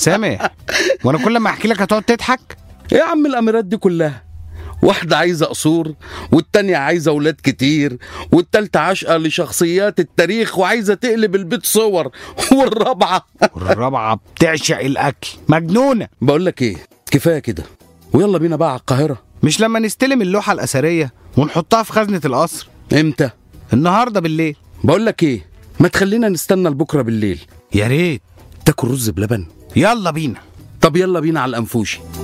سامح وانا كل ما احكي لك هتقعد تضحك إيه يا عم الاميرات دي كلها واحدة عايزة قصور والتانية عايزة ولاد كتير والتالتة عاشقة لشخصيات التاريخ وعايزة تقلب البيت صور والرابعة والرابعه بتعشق الاكل مجنونه بقول لك ايه كفاية كده ويلا بينا بقى على القاهرة مش لما نستلم اللوحه الاثريه ونحطها في خزنه القصر امتى النهارده بالليل بقول لك ايه ما تخلينا نستنى لبكرة بالليل يا ريت تاكل رز بلبن يلا بينا طب يلا بينا على الأنفوشي